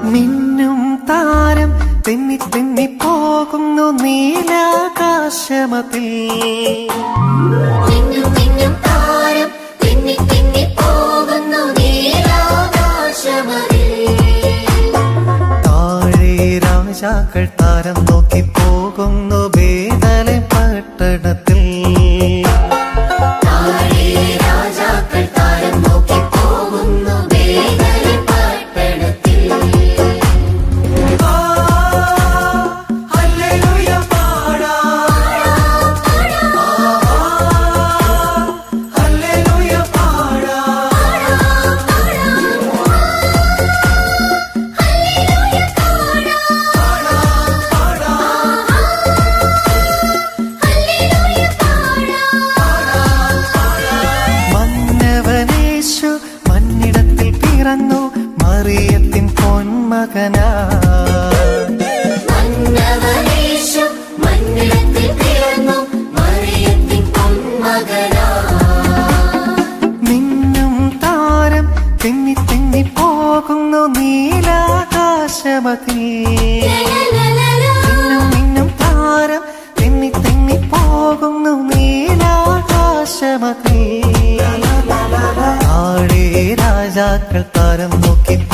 മിന്നും താരം തെന്നി തെന്നി പോകുന്നു നീലാകാശമതിൽ മിന്നും മിന്നും താരം തിന്നി തിന്നി പോകുന്നു നീലാകാശമതിൽ താഴെ രാജാക്കൾ താരം നോക്കി പോകുന്നു വേദന പട്ടണത്തിൽ താഴെ രാജാക്കൾ താരം നോക്കി പോകുന്നു വേദന പട്ടണത്തിൽ മന്നവനേശു മണ്ണിടത്തിൽ പിറന്നു മറിയത്തിൻ പൊന്മകനാ മന്നവനേശു മണ്ണിടത്തിൽ പിറന്നു മറിയത്തിൻ പൊന്മകനാ മിന്നും താരം തെന്നി തെന്നി പോകുന്നു നീലാകാശമതിൽ മിന്നും മിന്നും താരം തെന്നി തെന്നി പോകുന്നു നീലാകാശമതിൽ താഴെ രാജാക്കൾ താരം നോക്കി